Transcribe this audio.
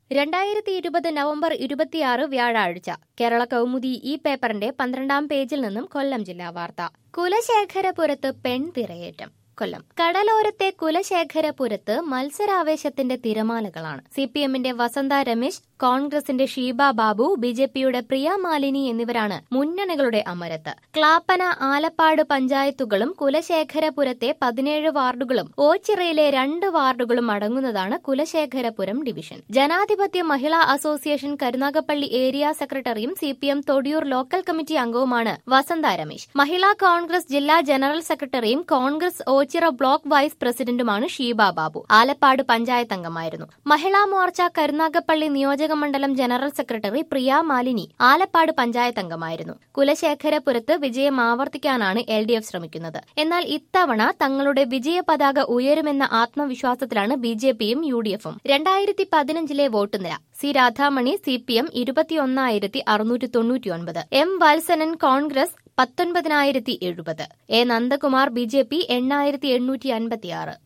രണ്ടായിരത്തി ഇരുപത് നവംബർ ഇരുപത്തിയാറ് വ്യാഴാഴ്ച കേരള കൗമുദി ഈ പേപ്പറിന്റെ പന്ത്രണ്ടാം പേജിൽ നിന്നും കൊല്ലം ജില്ലാ വാർത്ത കുലശേഖരപുരത്ത് പെൺതിരയേറ്റം കൊല്ലം കടലോരത്തെ കുലശേഖരപുരത്ത് മത്സരാവേശത്തിന്റെ തിരമാലകളാണ് സി പി എമ്മിന്റെ വസന്ത രമേശ് കോൺഗ്രസിന്റെ ഷീബ ബാബു ബി ജെ പിയുടെ പ്രിയ മാലിനി എന്നിവരാണ് മുന്നണികളുടെ അമരത്ത് ക്ലാപ്പന ആലപ്പാട് പഞ്ചായത്തുകളും കുലശേഖരപുരത്തെ പതിനേഴ് വാർഡുകളും ഓച്ചിറയിലെ രണ്ട് വാർഡുകളും അടങ്ങുന്നതാണ് Kulasekharapuram division Janadhipathya Mahila association Karunagappally area സെക്രട്ടറിയും C P M Thodiyoor local committee അംഗവുമാണ് വസന്ത രമേശ് മഹിളാ കോൺഗ്രസ് ജില്ലാ ജനറൽ സെക്രട്ടറിയും കോൺഗ്രസ് ഓച്ചിറ ബ്ലോക്ക് വൈസ് പ്രസിഡന്റുമാണ് ഷീബ ബാബു ആലപ്പാട് പഞ്ചായത്ത് അംഗമായിരുന്നു മഹിളാ മോർച്ച കരുനാഗപ്പള്ളി നിയോജക മണ്ഡലം ജനറൽ സെക്രട്ടറി പ്രിയ മാലിനി ആലപ്പാട് പഞ്ചായത്ത് അംഗമായിരുന്നു കുലശേഖരപുരത്ത് വിജയം ആവർത്തിക്കാനാണ് എൽ ഡി എഫ് ശ്രമിക്കുന്നത് എന്നാൽ ഇത്തവണ തങ്ങളുടെ വിജയ പതാക ഉയരുമെന്ന ആത്മവിശ്വാസത്തിലാണ് ബി ജെ പിയും യു ഡി എഫും രണ്ടായിരത്തി പതിനഞ്ചിലെ വോട്ട് നില C Radhamani C P M ഇരുപത്തിയൊന്നായിരത്തി അറുന്നൂറ്റി തൊണ്ണൂറ്റിയൊൻപത് എം വത്സനൻ കോൺഗ്രസ് പത്തൊൻപതിനായിരത്തി എഴുപത് A Nandakumar B J P എണ്ണായിരത്തി എണ്ണൂറ്റി അൻപത്തിയാറ്